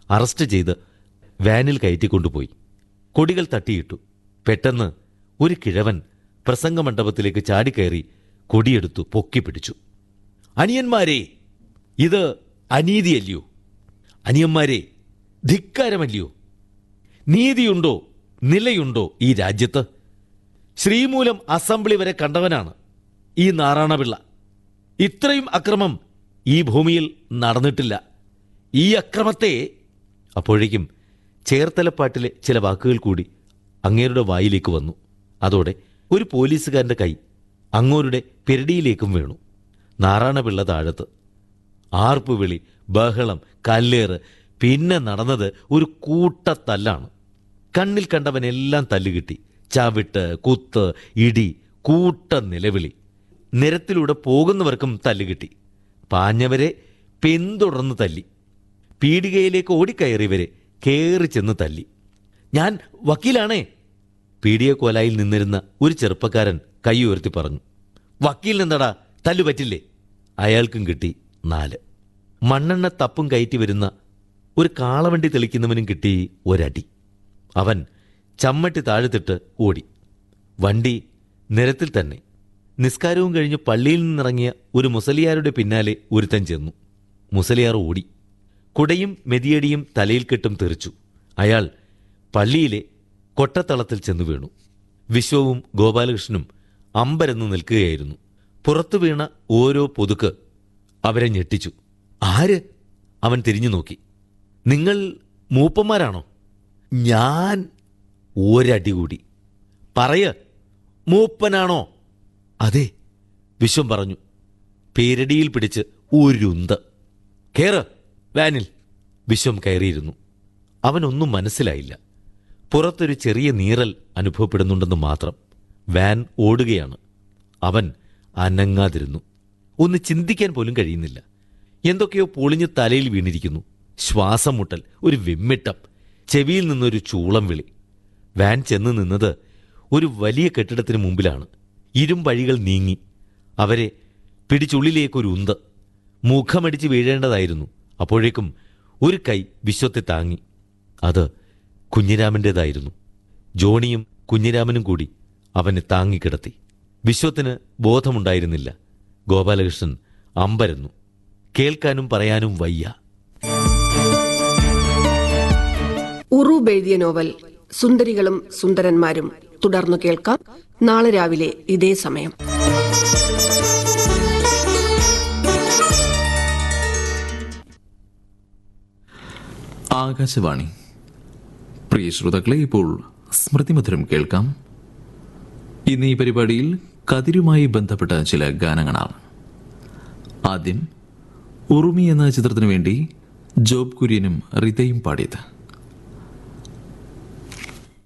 arrest ചെയ്ത് വാനിൽ കയറ്റിക്കൊണ്ടുപോയി കൊടികൾ തട്ടിയിട്ടു പെട്ടെന്ന് ഒരു കിഴവൻ പ്രസംഗമണ്ഡപത്തിലേക്ക് ചാടിക്കയറി കൊടിയെടുത്തു പൊക്കി പിടിച്ചു അനിയന്മാരെ ഇത് അനീതിയല്ലയോ അനിയന്മാരെ ധിക്കാരമല്ലയോ നീതിയുണ്ടോ നിലയുണ്ടോ ഈ രാജ്യത്ത് ശ്രീമൂലം അസംബ്ലി വരെ കണ്ടവനാണ് ഈ നാറാണപിള്ള ഇത്രയും അക്രമം ഈ ഭൂമിയിൽ നടന്നിട്ടില്ല ഈ അക്രമത്തെ അപ്പോഴേക്കും ചേർത്തലപ്പാട്ടിലെ ചില വാക്കുകൾ കൂടി അങ്ങേരുടെ വായിലേക്ക് വന്നു അതോടെ ഒരു പോലീസുകാരന്റെ കൈ അങ്ങോരുടെ പെരടിയിലേക്കും വീണു നാറാണപിള്ള താഴത്ത് ആർപ്പുവിളി ബഹളം കല്ലേറ് പിന്നെ നടന്നത് ഒരു കൂട്ടത്തല്ലാണ് കണ്ണിൽ കണ്ടവനെല്ലാം തല്ലുകിട്ടി ചവിട്ട് കുത്ത് ഇടി കൂട്ട നിലവിളി നിരത്തിലൂടെ പോകുന്നവർക്കും തല്ലുകിട്ടി പാഞ്ഞവരെ പിന്തുടർന്ന് തല്ലി പീടികയിലേക്ക് ഓടിക്കയറിയവരെ കയറി ചെന്ന് തല്ലി ഞാൻ വക്കീലാണേ പീഡിയ കോലായിൽ നിന്നിരുന്ന ഒരു ചെറുപ്പക്കാരൻ കൈ ഉയർത്തി പറഞ്ഞു വക്കീൽ എന്താടാ തല്ലു പറ്റില്ലേ അയാൾക്കും കിട്ടി നാല് മണ്ണെണ്ണ തപ്പും കയറ്റി വരുന്ന ഒരു കാളവണ്ടി തെളിക്കുന്നവനും കിട്ടി ഒരടി അവൻ ചമ്മട്ടി താഴ്ത്തിട്ട് ഓടി വണ്ടി നിരത്തിൽ തന്നെ നിസ്കാരവും കഴിഞ്ഞ് പള്ളിയിൽ നിന്നിറങ്ങിയ ഒരു മുസലിയാരുടെ പിന്നാലെ ഒരുത്തൻ ചെന്നു മുസലിയാർ ഓടി കുടയും മെതിയടിയും തലയിൽ കെട്ടും തെറിച്ചു അയാൾ പള്ളിയിലെ കൊട്ടത്തളത്തിൽ ചെന്നു വീണു വിശ്വവും ഗോപാലകൃഷ്ണനും അമ്പരന്ന് നിൽക്കുകയായിരുന്നു പുറത്തു വീണ ഓരോ പൊതുക്ക് അവരെ ഞെട്ടിച്ചു ആര് അവൻ തിരിഞ്ഞു നോക്കി നിങ്ങൾ മൂപ്പന്മാരാണോ ഞാൻ ഒരടി കൂടി പറയ മൂപ്പനാണോ അതെ വിശ്വം പറഞ്ഞു പേരടിയിൽ പിടിച്ച് ഒരുന്ത് കേറ് വാനിൽ വിശ്വം കയറിയിരുന്നു അവനൊന്നും മനസ്സിലായില്ല പുറത്തൊരു ചെറിയ നീറൽ അനുഭവപ്പെടുന്നുണ്ടെന്ന് മാത്രം വാൻ ഓടുകയാണ് അവൻ അനങ്ങാതിരുന്നു ഒന്ന് ചിന്തിക്കാൻ പോലും കഴിയുന്നില്ല എന്തൊക്കെയോ പൊളിഞ്ഞ് തലയിൽ വീണിരിക്കുന്നു ശ്വാസം മുട്ടൽ ഒരു വിമ്മിട്ടം ചെവിയിൽ നിന്നൊരു ചൂളം വിളി വാൻ ചെന്ന് നിന്നത് ഒരു വലിയ കെട്ടിടത്തിന് മുമ്പിലാണ് ഇരുമ്പഴികൾ നീങ്ങി അവരെ പിടിച്ചുള്ളിലേക്കൊരു ഉന്ത് മുഖമടിച്ച് വീഴേണ്ടതായിരുന്നു അപ്പോഴേക്കും ഒരു കൈ വിശ്വത്തെ താങ്ങി അത് കുഞ്ഞിരാമൻ്റേതായിരുന്നു ജോണിയും കുഞ്ഞിരാമനും കൂടി അവനെ താങ്ങിക്കിടത്തി വിശ്വത്തിന് ബോധമുണ്ടായിരുന്നില്ല ഗോപാലകൃഷ്ണൻ അമ്പരന്നു കേൾക്കാനും പറയാനും വയ്യ ഉറൂബ് എഴുതിയ നോവൽ സുന്ദരികളും സുന്ദരന്മാരും തുടർന്നു കേൾക്കാം നാളെ രാവിലെ ഇതേ സമയം ആകാശവാണി പ്രിയ ശ്രോതാക്കളെ ഇപ്പോൾ സ്മൃതിമധുരം കേൾക്കാം ഇന്ന് ഈ പരിപാടിയിൽ കതിരുമായി ബന്ധപ്പെട്ട ചില ഗാനങ്ങളാണ് ആദ്യം ഉറുമി എന്ന ചിത്രത്തിനു വേണ്ടി ജോബ് കുര്യനും റിതയും പാടിയത്